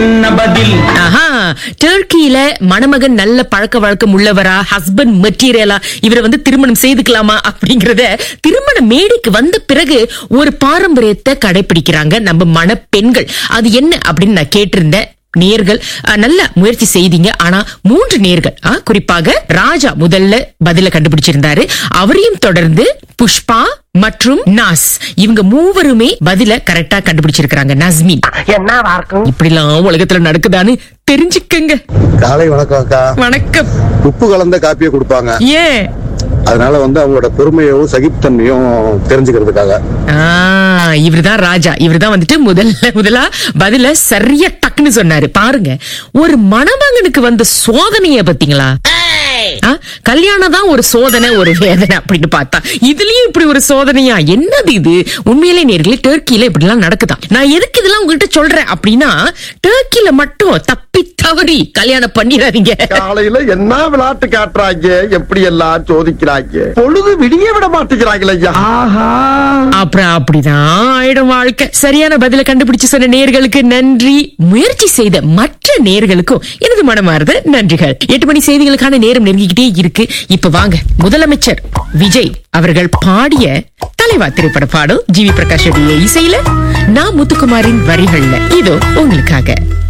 என்ன பதில் ஆஹா டர்க்கியில மணமகன் நல்ல பழக்க வழக்கம் உள்ளவரா ஹஸ்பண்ட் மெட்டீரியலா இவரை வந்து திருமணம் செய்துக்கலாமா அப்படிங்கறத திருமண மேடைக்கு வந்த பிறகு ஒரு பாரம்பரியத்தை கடைபிடிக்கிறாங்க நம்ம மணப்பெண்கள் அது என்ன அப்படின்னு நான் கேட்டிருந்தேன் நேர்கள் அஹ், நல்ல முயற்சி செய்தீங்க ஆனா மூன்று நேர்கள் அஹ், குறிப்பாக ராஜா முதல்ல பதில கண்டுபிடிச்சிருந்தாரு அவரையும் தொடர்ந்து புஷ்பா மற்றும் நாஸ் இவங்க மூவருமே பதில கரெக்டா கண்டுபிடிச்சிருக்காங்க நஸ்மின் என்னவா இருக்கும் இப்படிலாம் உலகத்துல நடக்குதான்னு தெரிஞ்சுக்கங்க காலை வணக்கம் அக்கா வணக்கம் உப்பு கலந்த காப்பியை கொடுப்பாங்க ஏன் அதனால வந்து அவங்களோட பொறுமையும் சகிப்புத்தன்மையும் தெரிஞ்சுக்கிறதுக்காக ஆ, இவர்தான் ராஜா இவர்தான் வந்துட்டு முதல்ல முதலா பதில சரியா டக்குன்னு சொன்னாரு பாருங்க ஒரு மணமகனுக்கு வந்த சோதனைய பாத்தீங்களா ஆ, கல்யாணம் தான் ஒரு சோதனை ஒரு வேதனை அப்படின்னு பார்த்தா இதுலயும் இப்படி ஒரு சோதனையா என்னது இது உண்மையிலே நேர்களே டர்க்கில இப்படி எல்லாம் நடக்குதான் நான் எதுக்கு இதெல்லாம் உங்ககிட்ட சொல்றேன் அப்படின்னா டர்க்கில மட்டும் தப்பி தவறி கல்யாணம் பண்ணிடாதீங்க காலையில என்ன விளையாட்டு காட்டுறாங்க எப்படி எல்லாம் சோதிக்கிறாங்க பொழுது விடிய விட மாட்டேங்கிறாங்களே ஐயா அப்புறம் அப்படிதான் ஆயிடும் வாழ்க்கை சரியான பதில கண்டுபிடிச்சு சொன்ன நேர்களுக்கு நன்றி முயற்சி செய்த மற்ற நேர்களுக்கும் எனது மனமார்ந்த நன்றிகள் எட்டு மணி செய்திகளுக்கான நேரம் நெருங்கிக்கிட்டே இருக்கு இப்ப வாங்க முதலமைச்சர் விஜய் அவர்கள் பாடிய தலைவா திரைப்பட பாடல் ஜி வி பிரகாஷ் இசையில நான் முத்துக்குமாரின் வரிகள்ல இதோ உங்களுக்காக